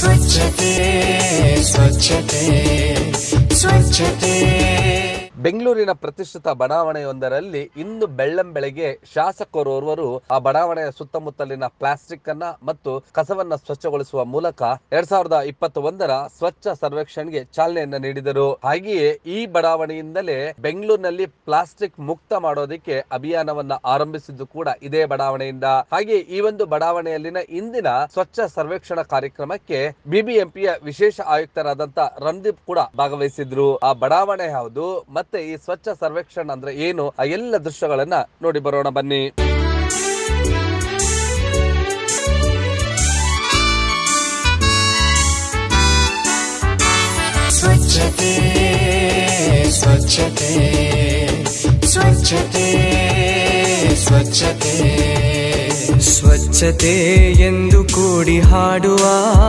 ಸ್ವಚ್ಛತೆ ಸ್ವಚ್ಛತೆ ಸ್ವಚ್ಛತೆ ಬೆಂಗಳೂರಿನ ಪ್ರತಿಷ್ಠಿತ ಬಡಾವಣೆಯೊಂದರಲ್ಲಿ ಇಂದು ಬೆಳ್ಳಂಬೆಳಗ್ಗೆ ಶಾಸಕರೋರ್ವರು ಆ ಬಡಾವಣೆಯ ಸುತ್ತಮುತ್ತಲಿನ ಪ್ಲಾಸ್ಟಿಕ್ ಅನ್ನ ಮತ್ತು ಕಸವನ್ನ ಸ್ವಚ್ಛಗೊಳಿಸುವ ಮೂಲಕ ಎರಡ್ ಸಾವಿರದ ಇಪ್ಪತ್ತ ಒಂದರ ಸ್ವಚ್ಛ ಸರ್ವೇಕ್ಷಣ್ಗೆ ಚಾಲನೆಯನ್ನ ನೀಡಿದರು ಹಾಗೆಯೇ ಈ ಬಡಾವಣೆಯಿಂದಲೇ ಬೆಂಗಳೂರಿನಲ್ಲಿ ಪ್ಲಾಸ್ಟಿಕ್ ಮುಕ್ತ ಮಾಡೋದಕ್ಕೆ ಅಭಿಯಾನವನ್ನ ಆರಂಭಿಸಿದ್ದು ಕೂಡ ಇದೇ ಬಡಾವಣೆಯಿಂದ ಹಾಗೆ ಈ ಒಂದು ಬಡಾವಣೆಯಲ್ಲಿನ ಇಂದಿನ ಸ್ವಚ್ಛ ಸರ್ವೇಕ್ಷಣಾ ಕಾರ್ಯಕ್ರಮಕ್ಕೆ ಬಿಬಿಎಂಪಿಯ ವಿಶೇಷ ಆಯುಕ್ತರಾದಂತ ರಂದೀಪ್ ಕೂಡ ಭಾಗವಹಿಸಿದ್ರು ಆ ಬಡಾವಣೆ ಯಾವುದು ಮತ್ತೆ ಈ ಸ್ವಚ್ಛ ಸರ್ವೇಕ್ಷಣ್ ಅಂದ್ರೆ ಏನು ಆ ಎಲ್ಲ ದೃಶ್ಯಗಳನ್ನ ನೋಡಿ ಬರೋಣ ಬನ್ನಿ ಸ್ವಚ್ಛತೆ ಸ್ವಚ್ಛತೆ ಸ್ವಚ್ಛತೆ ಸ್ವಚ್ಛತೆ ಸ್ವಚ್ಛತೆ ಎಂದು ಕೂಡಿ ಹಾಡುವ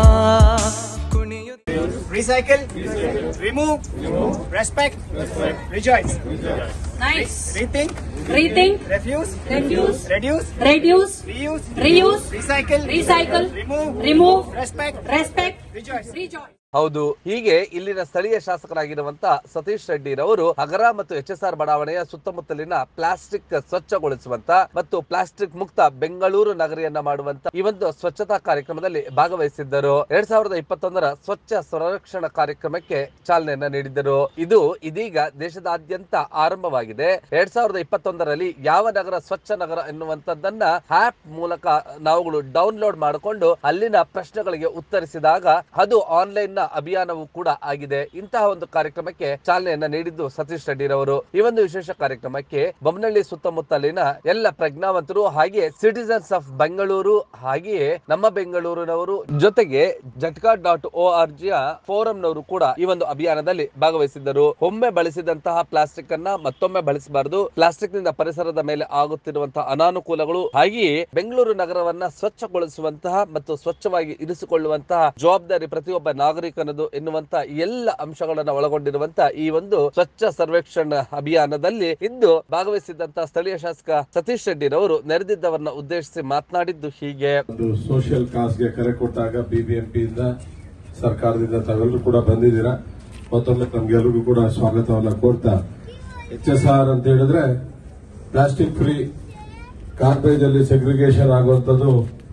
ಕುಣಿಯುತ್ತ recycle, remove, respect, rejoice, Nice. rethink, Rethink, refuse, refuse, reduce, reduce, reuse, reuse, recycle, recycle, remove, remove, respect, respect, rejoice. rejoice. ಹೌದು ಹೀಗೆ ಇಲ್ಲಿನ ಸ್ಥಳೀಯ ಶಾಸಕರಾಗಿರುವಂತ ಸತೀಶ್ ರೆಡ್ಡಿ ರವರು ಹಗರ ಮತ್ತು ಎಚ್ ಎಸ್ ಆರ್ ಬಡಾವಣೆಯ ಸುತ್ತಮುತ್ತಲಿನ ಪ್ಲಾಸ್ಟಿಕ್ ಸ್ವಚ್ಛಗೊಳಿಸುವಂತ ಮತ್ತು ಪ್ಲಾಸ್ಟಿಕ್ ಮುಕ್ತ ಬೆಂಗಳೂರು ನಗರಿಯನ್ನ ಮಾಡುವಂತ ಈ ಒಂದು ಸ್ವಚ್ಛತಾ ಕಾರ್ಯಕ್ರಮದಲ್ಲಿ ಭಾಗವಹಿಸಿದ್ದರು ಎರಡ್ ಸಾವಿರದ ಇಪ್ಪತ್ತೊಂದರ ಸ್ವಚ್ಛ ಸಂರಕ್ಷಣಾ ಕಾರ್ಯಕ್ರಮಕ್ಕೆ ಚಾಲನೆಯನ್ನ ನೀಡಿದ್ದರು ಇದು ಇದೀಗ ದೇಶದಾದ್ಯಂತ ಆರಂಭವಾಗಿದೆ ಎರಡ್ ಸಾವಿರದ ಇಪ್ಪತ್ತೊಂದರಲ್ಲಿ ಯಾವ ನಗರ ಸ್ವಚ್ಛ ನಗರ ಎನ್ನುವಂತದ್ದನ್ನ ಆಪ್ ಮೂಲಕ ನಾವುಗಳು ಡೌನ್ಲೋಡ್ ಮಾಡಿಕೊಂಡು ಅಲ್ಲಿನ ಪ್ರಶ್ನೆಗಳಿಗೆ ಉತ್ತರಿಸಿದಾಗ ಅದು ಆನ್ಲೈನ್ ನ ಅಭಿಯಾನವೂ ಕೂಡ ಆಗಿದೆ ಇಂತಹ ಒಂದು ಕಾರ್ಯಕ್ರಮಕ್ಕೆ ಚಾಲನೆಯನ್ನ ನೀಡಿದ್ದು ಸತೀಶ್ ರೆಡ್ಡಿ ರವರು ಈ ಒಂದು ವಿಶೇಷ ಕಾರ್ಯಕ್ರಮಕ್ಕೆ ಬೊಮ್ಮನಹಳ್ಳಿ ಸುತ್ತಮುತ್ತಲಿನ ಎಲ್ಲ ಪ್ರಜ್ಞಾವಂತರು ಹಾಗೆ ಸಿಟಿಸನ್ಸ್ ಆಫ್ ಬೆಂಗಳೂರು ಹಾಗೆಯೇ ನಮ್ಮ ಬೆಂಗಳೂರಿನವರು ಜೊತೆಗೆ ಜಟ್ಕಾ ಡಾಟ್ ಓ ಆರ್ ಜಿಯ ಫೋರಂನವರು ಕೂಡ ಈ ಒಂದು ಅಭಿಯಾನದಲ್ಲಿ ಭಾಗವಹಿಸಿದ್ದರು ಒಮ್ಮೆ ಬಳಸಿದಂತಹ ಪ್ಲಾಸ್ಟಿಕ್ ಅನ್ನ ಮತ್ತೊಮ್ಮೆ ಬಳಸಬಾರದು ಪ್ಲಾಸ್ಟಿಕ್ ನಿಂದ ಪರಿಸರದ ಮೇಲೆ ಆಗುತ್ತಿರುವಂತಹ ಅನಾನುಕೂಲಗಳು ಹಾಗೆಯೇ ಬೆಂಗಳೂರು ನಗರವನ್ನ ಸ್ವಚ್ಛಗೊಳಿಸುವಂತಹ ಮತ್ತು ಸ್ವಚ್ಛವಾಗಿ ಇರಿಸಿಕೊಳ್ಳುವಂತಹ ಜವಾಬ್ದಾರಿ ಪ್ರತಿಯೊಬ್ಬ ನಾಗರಿಕನದು ಎನ್ನುವಂತ ಎಲ್ಲ ಅಂಶಗಳನ್ನ ಒಳಗೊಂಡಿರುವಂತ ಈ ಒಂದು ಸ್ವಚ್ಛ ಸರ್ವೇಕ್ಷಣ್ ಅಭಿಯಾನದಲ್ಲಿ ಇಂದು ಭಾಗವಹಿಸಿದಂತಹ ಸ್ಥಳೀಯ ಶಾಸಕ ಸತೀಶ್ ರೆಡ್ಡಿ ರವರು ನೆರೆದಿದ್ದವರನ್ನ ಉದ್ದೇಶಿಸಿ ಮಾತನಾಡಿದ್ದು ಹೀಗೆ ಒಂದು ಸೋಷಿಯಲ್ ಕಾಸ್ಗೆ ಕರೆ ಕೊಟ್ಟಾಗ ಬಿಬಿಎಂಪಿಯಿಂದ ಸರ್ಕಾರದಿಂದ ತಾವೆಲ್ಲರೂ ಕೂಡ ಬಂದಿದ್ದೀರಾ ಮತ್ತೊಮ್ಮೆ ತಮ್ಗೆಲ್ಲರಿಗೂ ಕೂಡ ಸ್ವಾಗತವನ್ನ ಕೋರ್ತಾ ಎಚ್ ಎಸ್ ಆರ್ ಅಂತ ಹೇಳಿದ್ರೆ ಪ್ಲಾಸ್ಟಿಕ್ ಫ್ರೀ ಗಾರ್ಬೇಜ್ ಅಲ್ಲಿ ಸೆಗ್ರಿಗೇಷನ್ ಆಗುವಂತದ್ದು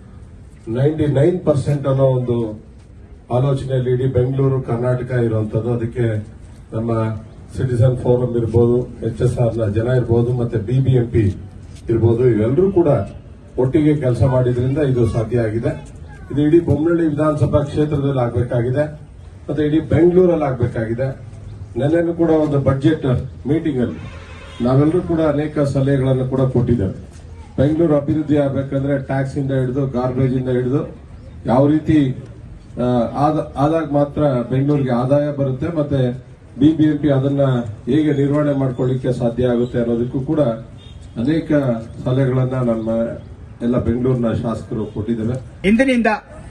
ನೈಂಟಿ ನೈನ್ ಪರ್ಸೆಂಟ್ ಅನ್ನೋ ಒಂದು ಆಲೋಚನೆಯಲ್ಲಿ ಇಡೀ ಬೆಂಗಳೂರು ಕರ್ನಾಟಕ ಇರುವಂತದ್ದು ಅದಕ್ಕೆ ನಮ್ಮ ಸಿಟಿಸನ್ ಫೋರಂ ಇರ್ಬೋದು ಎಚ್ ಎಸ್ ಆರ್ ನ ಜನ ಇರ್ಬೋದು ಮತ್ತೆ ಬಿಬಿಎಂಪಿ ಇರ್ಬೋದು ಇವೆಲ್ಲರೂ ಕೂಡ ಒಟ್ಟಿಗೆ ಕೆಲಸ ಮಾಡಿದ್ರಿಂದ ಇದು ಸಾಧ್ಯ ಆಗಿದೆ ಇದು ಇಡೀ ಬೊಮ್ಮನಹಳ್ಳಿ ವಿಧಾನಸಭಾ ಕ್ಷೇತ್ರದಲ್ಲಿ ಆಗಬೇಕಾಗಿದೆ ಮತ್ತೆ ಇಡೀ ಬೆಂಗಳೂರಲ್ಲಿ ಆಗಬೇಕಾಗಿದೆ ನೆನ್ನೆನೂ ಕೂಡ ಒಂದು ಬಡ್ಜೆಟ್ ಮೀಟಿಂಗ್ ಅಲ್ಲಿ ನಾವೆಲ್ಲರೂ ಕೂಡ ಅನೇಕ ಸಲಹೆಗಳನ್ನು ಕೂಡ ಕೊಟ್ಟಿದ್ದೇವೆ ಬೆಂಗಳೂರು ಅಭಿವೃದ್ಧಿ ಆಗಬೇಕಂದ್ರೆ ಟ್ಯಾಕ್ಸ್ ಇಂದ ಹಿಡಿದು ಗಾರ್ಬೇಜ್ ಇಂದ ಹಿಡಿದು ಯಾವ ರೀತಿ ಆ, ಆದ- ಆದಾಗ ಮಾತ್ರ ಬೆಂಗಳೂರಿಗೆ ಆದಾಯ ಬರುತ್ತೆ ಮತ್ತೆ ಬಿಬಿಎಂಪಿ ಅದನ್ನ ಹೇಗೆ ನಿರ್ವಹಣೆ ಮಾಡ್ಕೊಳ್ಳಿಕ್ಕೆ ಸಾಧ್ಯ ಆಗುತ್ತೆ ಅನ್ನೋದಕ್ಕೂ ಕೂಡ ಅನೇಕ ಸಲಹೆಗಳನ್ನ ನಮ್ಮ ಎಲ್ಲ ಬೆಂಗಳೂರಿನ ಶಾಸಕರು ಕೊಟ್ಟಿದ್ದೇವೆ ಇಂದಿನಿಂದ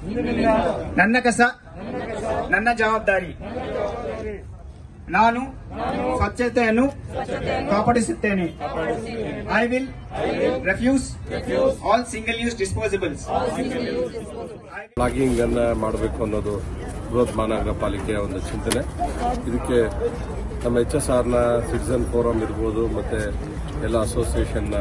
ನನ್ನ ಕಸ ನನ್ನ ಜವಾಬ್ದಾರಿ ನಾನು ಸ್ವಚ್ಛತೆಯನ್ನು ಕಾಪಾಡಿಸುತ್ತೇನೆ I will refuse all single use disposables plogging ಅನ್ನ ಮಾಡಬೇಕು ಅನ್ನೋದು ಬೃಹತ್ ಮಹಾನಗರ ಪಾಲಿಕೆಯ ಒಂದು ಚಿಂತನೆ ಇದಕ್ಕೆ ನಮ್ಮ ಎಚ್ ಎಸ್ ಆರ್ನ ಸಿಟಿಸನ್ ಫೋರಂ ಇರ್ಬೋದು ಮತ್ತೆ ಎಲ್ಲ ಅಸೋಸಿಯೇಷನ್ನ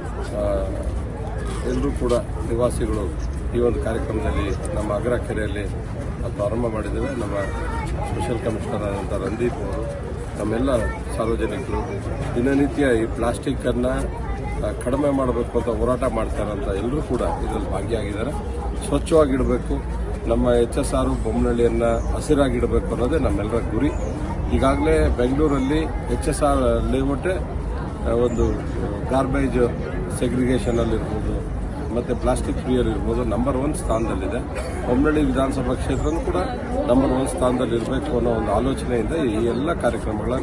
ಎಲ್ಲರೂ ಕೂಡ ನಿವಾಸಿಗಳು ಈ ಒಂದು ಕಾರ್ಯಕ್ರಮದಲ್ಲಿ ನಮ್ಮ ಅಗ್ರ ಕೆರೆಯಲ್ಲಿ ಪ್ರಾರಂಭ ಮಾಡಿದ್ದೇವೆ ನಮ್ಮ ಸ್ಪೆಷಲ್ ಕಮಿಷನರ್ ಆದಂಥ ರಂದೀಪ್ ಅವರು ನಮ್ಮೆಲ್ಲ ಸಾರ್ವಜನಿಕರು ದಿನನಿತ್ಯ ಈ ಪ್ಲಾಸ್ಟಿಕ್ ಅನ್ನ ಆ, ಕಡಿಮೆ ಮಾಡಬೇಕು ಅಂತ ಹೋರಾಟ ಮಾಡ್ತಾರಂತ ಎಲ್ಲರೂ ಕೂಡ ಇದರಲ್ಲಿ ಭಾಗಿಯಾಗಿದ್ದಾರೆ ಸ್ವಚ್ಛವಾಗಿಡಬೇಕು ನಮ್ಮ ಎಚ್ ಎಸ್ ಆರ್ ಬೊಮ್ಮನಹಳ್ಳಿಯನ್ನ ಹಸಿರಾಗಿಡಬೇಕು ಅನ್ನೋದೇ ನಮ್ಮೆಲ್ಲರ ಗುರಿ ಈಗಾಗಲೇ ಬೆಂಗಳೂರಲ್ಲಿ ಎಚ್ ಎಸ್ ಆರ್ ಲೇಔಟೇ ಆ, ಒಂದು ಗಾರ್ಬೇಜ್ ಸೆಗ್ರಿಗೇಷನ್ ಅಲ್ಲಿ ಇರ್ಬೋದು ಮತ್ತೆ ಪ್ಲಾಸ್ಟಿಕ್ ಫ್ರೀಯರ್ ಇರ್ಬೋದು ನಂಬರ್ ಒನ್ ಸ್ಥಾನದಲ್ಲಿದೆ ಬೊಮ್ಮನಹಳ್ಳಿ ವಿಧಾನಸಭಾ ಕ್ಷೇತ್ರನೂ ಕೂಡ ನಂಬರ್ ಒನ್ ಸ್ಥಾನದಲ್ಲಿ ಇರಬೇಕು ಅನ್ನೋ ಒಂದು ಆಲೋಚನೆಯಿಂದ ಈ ಎಲ್ಲ ಕಾರ್ಯಕ್ರಮಗಳನ್ನು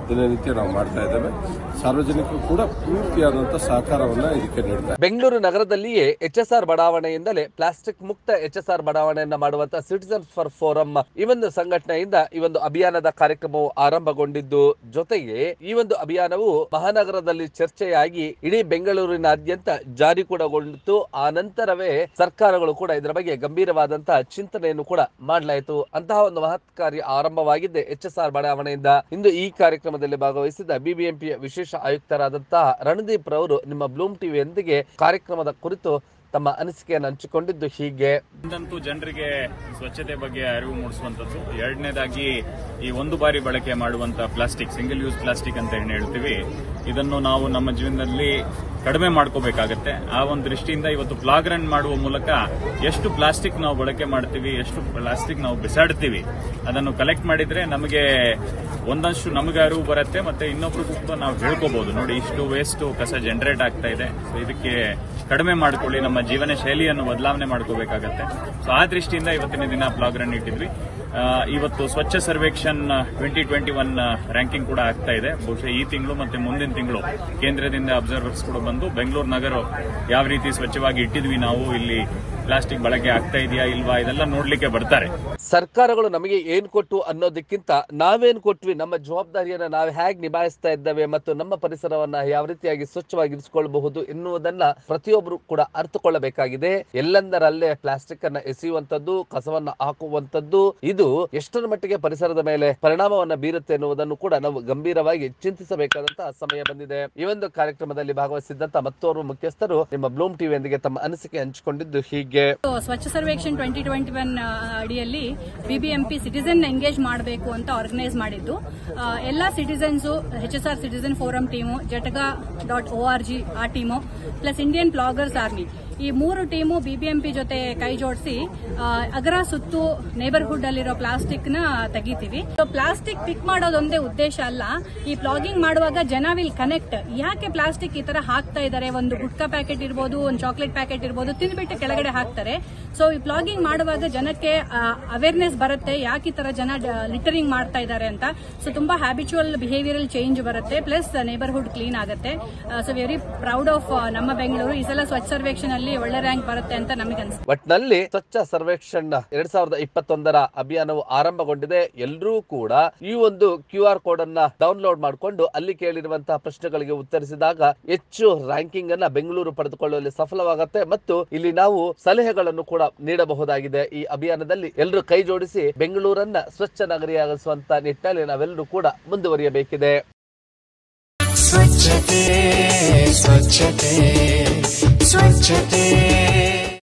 ದಿನನಿತ್ಯ ನಾವು ಮಾಡ್ತಾ ಇದ್ದೇವೆ ಸಾರ್ವಜನಿಕರು ಕೂಡ ಪೂರ್ತಿಯಾದಂಥ ಸಹಕಾರವನ್ನು ಇದಕ್ಕೆ ನೀಡ್ತಾರೆ ಬೆಂಗಳೂರು ನಗರದಲ್ಲಿಯೇ ಎಚ್ ಎಸ್ ಆರ್ ಬಡಾವಣೆಯಿಂದಲೇ ಪ್ಲಾಸ್ಟಿಕ್ ಮುಕ್ತ ಎಚ್ ಎಸ್ ಆರ್ ಬಡಾವಣೆಯನ್ನ ಮಾಡುವಂತ ಸಿಟಿಸನ್ಸ್ ಫಾರ್ ಫೋರಂ ಈ ಒಂದು ಸಂಘಟನೆಯಿಂದ ಈ ಒಂದು ಅಭಿಯಾನದ ಕಾರ್ಯಕ್ರಮವು ಆರಂಭಗೊಂಡಿದ್ದು ಜೊತೆಗೆ ಈ ಒಂದು ಅಭಿಯಾನವು ಮಹಾನಗರದಲ್ಲಿ ಚರ್ಚೆಯಾಗಿ ಇಡೀ ಬೆಂಗಳೂರಿನಾದ್ಯಂತ ಜಾರಿ ಕೂಡಗೊಂಡಿತು ಆ ನಂತರವೇ ಸರ್ಕಾರಗಳು ಕೂಡ ಇದರ ಬಗ್ಗೆ ಗಂಭೀರವಾದಂತಹ ಚಿಂತನೆಯನ್ನು ಕೂಡ ಮಾಡಲಾಯಿತು ಅಂತಹ ಒಂದು ಮಹತ್ ಕಾರ್ಯ ಆರಂಭವಾಗಿದ್ದೆ ಎಚ್ ಎಸ್ ಆರ್ ಬಡಾವಣೆಯಿಂದ ಇಂದು ಈ ಕಾರ್ಯಕ್ರಮದಲ್ಲಿ ಭಾಗವಹಿಸಿದ ಬಿಬಿಎಂಪಿಯ ವಿಶೇಷ ಆಯುಕ್ತರಾದಂತಹ ರಣದೀಪ್ ರವರು ನಿಮ್ಮ ಬ್ಲೂಮ್ ಟಿವಿಯೊಂದಿಗೆ ಕಾರ್ಯಕ್ರಮದ ಕುರಿತು ತಮ್ಮ ಅನಿಸಿಕೆಯನ್ನು ಹಂಚಿಕೊಂಡಿದ್ದು ಹೀಗೆ ಒಂದಂತೂ ಜನರಿಗೆ ಸ್ವಚ್ಛತೆ ಬಗ್ಗೆ ಅರಿವು ಮೂಡಿಸುವಂತದ್ದು ಎರಡನೇದಾಗಿ ಈ ಒಂದು ಬಾರಿ ಬಳಕೆ ಮಾಡುವಂತ ಪ್ಲಾಸ್ಟಿಕ್ ಸಿಂಗಲ್ ಯೂಸ್ ಪ್ಲಾಸ್ಟಿಕ್ ಅಂತ ಏನ್ ಹೇಳ್ತೀವಿ ಇದನ್ನು ನಾವು ನಮ್ಮ ಜೀವನದಲ್ಲಿ ಕಡಿಮೆ ಮಾಡ್ಕೋಬೇಕಾಗತ್ತೆ ಆ ಒಂದು ದೃಷ್ಟಿಯಿಂದ ಇವತ್ತು ಪ್ಲಾಗ್ ರನ್ ಮಾಡುವ ಮೂಲಕ ಎಷ್ಟು ಪ್ಲಾಸ್ಟಿಕ್ ನಾವು ಬಳಕೆ ಮಾಡ್ತೀವಿ ಎಷ್ಟು ಪ್ಲಾಸ್ಟಿಕ್ ನಾವು ಬಿಸಾಡ್ತೀವಿ ಅದನ್ನು ಕಲೆಕ್ಟ್ ಮಾಡಿದ್ರೆ ನಮಗೆ ಒಂದಷ್ಟು ನಮಗೆ ಅರಿವು ಬರುತ್ತೆ ಮತ್ತೆ ಇನ್ನೊಬ್ರಿಗೂ ಕೂಡ ನಾವು ಹೇಳ್ಕೋಬಹುದು ನೋಡಿ ಇಷ್ಟು ವೇಸ್ಟ್ ಕಸ ಜನರೇಟ್ ಆಗ್ತಾ ಇದೆ ಸೊ ಇದಕ್ಕೆ ಕಡಿಮೆ ಮಾಡ್ಕೊಳ್ಳಿ ನಮ್ಮ ಜೀವನ ಶೈಲಿಯನ್ನು ಬದಲಾವಣೆ ಮಾಡ್ಕೋಬೇಕಾಗತ್ತೆ ಸೊ ಆ ದೃಷ್ಟಿಯಿಂದ ಇವತ್ತಿನ ದಿನ ಬ್ಲಾಗ್ ರನ್ ಇಟ್ಟಿದ್ವಿ ಆ, ಇವತ್ತು Swachh Survekshan twenty twenty one ranking ಕೂಡ ಆಗ್ತಾ ಇದೆ ಬಹುಶಃ ಈ ತಿಂಗಳು ಮತ್ತೆ ಮುಂದಿನ ತಿಂಗಳು ಕೇಂದ್ರದಿಂದ ಅಬ್ಸರ್ವರ್ಸ್ ಕೂಡ ಬಂದು ಬೆಂಗಳೂರು ನಗರ ಯಾವ ರೀತಿ ಸ್ವಚ್ಛವಾಗಿ ಇಟ್ಟಿದ್ವಿ ನಾವು ಇಲ್ಲಿ ಪ್ಲಾಸ್ಟಿಕ್ ಬಳಕೆ ಆಗ್ತಾ ಇದೆಯಾ ಇಲ್ವಾ ಇದೆಲ್ಲ ನೋಡ್ಲಿಕ್ಕೆ ಬರ್ತಾರೆ ಸರ್ಕಾರಗಳು ನಮಗೆ ಏನ್ ಕೊಟ್ಟು ಅನ್ನೋದಕ್ಕಿಂತ ನಾವೇನ್ ಕೊಟ್ವಿ ನಮ್ಮ ಜವಾಬ್ದಾರಿಯನ್ನ ನಾವು ಹೇಗೆ ನಿಭಾಯಿಸ್ತಾ ಇದ್ದೇವೆ ಮತ್ತು ನಮ್ಮ ಪರಿಸರವನ್ನ ಯಾವ ರೀತಿಯಾಗಿ ಸ್ವಚ್ಛವಾಗಿರಿಸಿಕೊಳ್ಳಬಹುದು ಎನ್ನುವುದನ್ನ ಪ್ರತಿಯೊಬ್ಬರು ಕೂಡ ಅರ್ಥಕೊಳ್ಳಬೇಕಾಗಿದೆ ಎಲ್ಲೆಂದರಲ್ಲೇ ಪ್ಲಾಸ್ಟಿಕ್ ಅನ್ನ ಎಸೆಯುವಂತದ್ದು ಕಸವನ್ನ ಹಾಕುವಂತದ್ದು ಇದು ಎಷ್ಟರ ಮಟ್ಟಿಗೆ ಪರಿಸರದ ಮೇಲೆ ಪರಿಣಾಮವನ್ನ ಬೀರುತ್ತೆ ಎನ್ನುವುದನ್ನು ಕೂಡ ನಾವು ಗಂಭೀರವಾಗಿ ಚಿಂತಿಸಬೇಕಾದಂತಹ ಸಮಯ ಬಂದಿದೆ ಈ ಒಂದು ಕಾರ್ಯಕ್ರಮದಲ್ಲಿ ಭಾಗವಹಿಸಿದ್ದಂತ ಮತ್ತೋರ್ವ ಮುಖ್ಯಸ್ಥರು ನಿಮ್ಮ ಬ್ಲೂಮ್ ಟಿವಿಯೊಂದಿಗೆ ತಮ್ಮ ಅನಿಸಿಕೆ ಹಂಚಿಕೊಂಡಿದ್ದು ಹೀಗೆ Swachh Survekshan twenty twenty one ಅಡಿಯಲ್ಲಿ ಬಿಬಿಎಂಪಿ ಸಿಟಿಸನ್ ಎಂಗೇಜ್ ಮಾಡಬೇಕು ಅಂತ ಆರ್ಗನೈಸ್ ಮಾಡಿದ್ದು ಆ, ಎಲ್ಲಾ citizens H S R citizen forum team Jhatka dot O R G ಆ team plus Indian bloggers army ಈ ಮೂರು ಟೀಮು ಬಿಬಿಎಂಪಿ ಜೊತೆ ಕೈ ಜೋಡಿಸಿ ಅಗರ ಸುತ್ತು ನೇಬರ್ಹುಡ್ ಅಲ್ಲಿರೋ ಪ್ಲಾಸ್ಟಿಕ್ ನ ತೆಗಿತೀವಿ ಪ್ಲಾಸ್ಟಿಕ್ ಪಿಕ್ ಮಾಡೋದೊಂದೇ ಉದ್ದೇಶ ಅಲ್ಲ ಈ ಪ್ಲಾಗಿಂಗ್ ಮಾಡುವಾಗ ಜನ ವಿಲ್ ಕನೆಕ್ಟ್ ಯಾಕೆ ಪ್ಲಾಸ್ಟಿಕ್ ಈ ತರ ಹಾಕ್ತಾ ಇದ್ದಾರೆ ಒಂದು ಗುಟ್ಕಾ ಪ್ಯಾಕೆಟ್ ಇರ್ಬೋದು ಒಂದು ಚಾಕ್ಲೇಟ್ ಪ್ಯಾಕೆಟ್ ಇರ್ಬೋದು ತಿಂದ್ಬಿಟ್ಟು ಕೆಳಗಡೆ ಹಾಕ್ತಾರೆ ಸೊ ಈ ಪ್ಲಾಗಿಂಗ್ ಮಾಡುವಾಗ ಜನಕ್ಕೆ ಅವೇರ್ನೆಸ್ ಬರುತ್ತೆ ಯಾಕೆ ಈ ತರ ಜನ ಲಿಟರಿಂಗ್ ಮಾಡ್ತಾ ಇದ್ದಾರೆ ಅಂತ ಸೊ ತುಂಬಾ ಹ್ಯಾಬಿಚುವಲ್ ಬಿಹೇವಿಯರಲ್ ಚೇಂಜ್ ಬರುತ್ತೆ ಪ್ಲಸ್ ನೇಬರ್ಹುಡ್ ಕ್ಲೀನ್ ಆಗುತ್ತೆ ಸೊ ವೆರಿ ಪ್ರೌಡ್ ಆಫ್ ನಮ್ಮ ಬೆಂಗಳೂರು ಈ ಸಲ ಸ್ವಚ್ಛ ಸರ್ವೇಕ್ಷಣ್ ಅಲ್ಲಿ ಒಳ್ಳೆ ರ್ಯಾಂಕ್ ಬರುತ್ತೆ ಅಂತ ನಮಗೆ ಅನ್ಸುತ್ತೆ ಒಟ್ನಲ್ಲಿ ಸ್ವಚ್ಛ ಸರ್ವೇಕ್ಷಣ್ ಎರಡ್ ಸಾವಿರದ ಇಪ್ಪತ್ತೊಂದರ ಅಭಿಯಾನವು ಆರಂಭಗೊಂಡಿದೆ ಎಲ್ಲರೂ ಕೂಡ ಈ ಒಂದು ಕ್ಯೂ ಆರ್ ಕೋಡ್ ಅನ್ನ ಡೌನ್ಲೋಡ್ ಮಾಡಿಕೊಂಡು ಅಲ್ಲಿ ಕೇಳಿರುವಂತಹ ಪ್ರಶ್ನೆಗಳಿಗೆ ಉತ್ತರಿಸಿದಾಗ ಹೆಚ್ಚು ರ್ಯಾಂಕಿಂಗ್ ಅನ್ನ ಬೆಂಗಳೂರು ಪಡೆದುಕೊಳ್ಳುವಲ್ಲಿ ಸಫಲವಾಗುತ್ತೆ ಮತ್ತು ಇಲ್ಲಿ ನಾವು ಸಲಹೆಗಳನ್ನು ಕೂಡ ನೀಡಬಹುದಾಗಿದೆ ಈ ಅಭಿಯಾನದಲ್ಲಿ ಎಲ್ಲರೂ ಕೈ ಜೋಡಿಸಿ ಬೆಂಗಳೂರನ್ನ ಸ್ವಚ್ಛ ನಗರಿಯಾಗಿಸುವಂತ ನಿಟ್ಟಿನಲ್ಲಿ ನಾವೆಲ್ಲರೂ ಕೂಡ ಮುಂದುವರಿಯಬೇಕಿದೆ ಸ್ವಚ್ಛತೆ ಸ್ವಚ್ಛತೆ ಸ್ವಚ್ಛತೆ